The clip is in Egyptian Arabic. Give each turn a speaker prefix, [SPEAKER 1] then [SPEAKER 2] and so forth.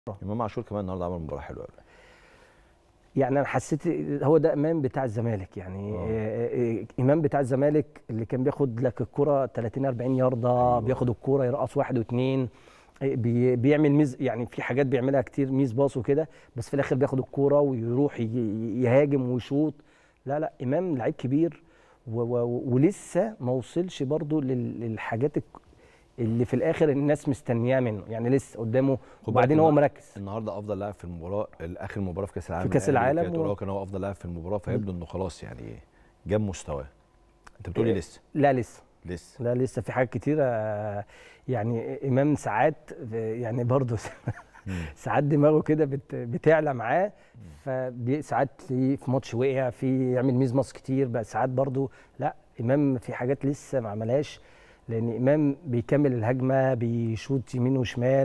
[SPEAKER 1] امام عاشور كمان النهارده عمل مباراه حلوه قوي
[SPEAKER 2] يعني انا حسيت هو ده امام بتاع الزمالك يعني
[SPEAKER 1] آه.
[SPEAKER 2] آه، آه، امام بتاع الزمالك اللي كان بياخد لك الكره 30 40 يارده
[SPEAKER 1] أيوة.
[SPEAKER 2] بياخد الكره يرقص واحد واثنين بي بيعمل ميز يعني في حاجات بيعملها كتير ميز باص وكده بس في الاخر بياخد الكوره ويروح ي- يهاجم ويشوط لا لا امام لعيب كبير و و ولسه ما وصلش برضو لل- للحاجات الك- اللي في الاخر الناس مستنياه منه يعني لسه قدامه
[SPEAKER 1] خد
[SPEAKER 2] وبعدين
[SPEAKER 1] بالك
[SPEAKER 2] هو
[SPEAKER 1] إن
[SPEAKER 2] مركز
[SPEAKER 1] النهارده افضل لاعب في المباراه اخر مباراه في كاس العالم
[SPEAKER 2] في كأس
[SPEAKER 1] الأهلي
[SPEAKER 2] العالم
[SPEAKER 1] كانت
[SPEAKER 2] و-
[SPEAKER 1] هو كان هو افضل لاعب في المباراه فيبدو انه خلاص يعني جاب مستواه انت بتقولي
[SPEAKER 2] إيه.
[SPEAKER 1] لسه
[SPEAKER 2] لا لسه
[SPEAKER 1] لسه
[SPEAKER 2] لا لسه في حاجات كتيرة آه، يعني إمام ساعات آه، يعني برضه
[SPEAKER 1] مم.
[SPEAKER 2] ساعات دماغه كده بت- بتعلى معاه فساعات تلاقيه في ماتش وقع في يعمل ميز ماس كتير بقى ساعات برضه لا إمام في حاجات لسه ما عملهاش لأن إمام بيكمل الهجمة بيشوط يمين وشمال